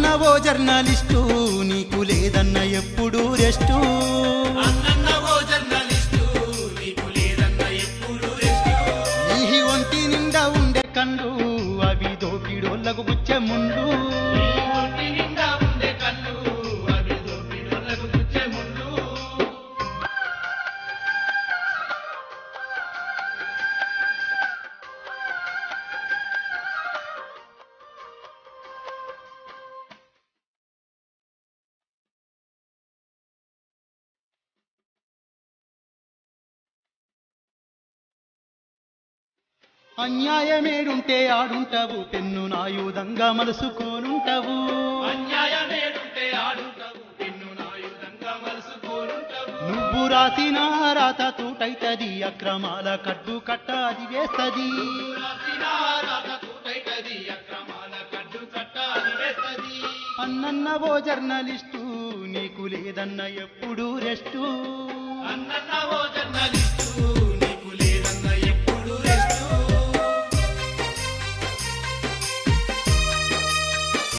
అన్నన్నవో journalist నీకు లేదన్న ఎప్పుడు రెస్టు అన్నన్నవో జర్నలిస్టు నీకు లేదన్న ఎప్పుడు రెస్టు నీ ఒంటి నిండా ఉండే కండు అవి దోపిడోళ్ళకు గుచ్చే ముందు నీ ఒంటి నిండా ఉండే కళ్ళు అవి దోపిడోళ్ళకు గుచ్చే ముందు అన్యాయమేడుంటే ఆడుంటావు పెన్ను నాయుధంగా మలుసుకోనుంటావు అన్యాయమేడుంటే ఆడుంటావు నిన్ను నాయుధంగా మలుసుకోనుంటావు నువ్వు రాసిన రాత తూటైతది అక్రమాల కడ్డు కట్ట అది వేస్తది రాసిన రాత తూటైతది అక్రమాల కడ్డు కట్ట అది వేస్తది అన్నన్నవో జర్నలిస్టు నీకు లేదన్న ఎప్పుడు రెస్టు అన్నన్నవో జర్నలిస్టు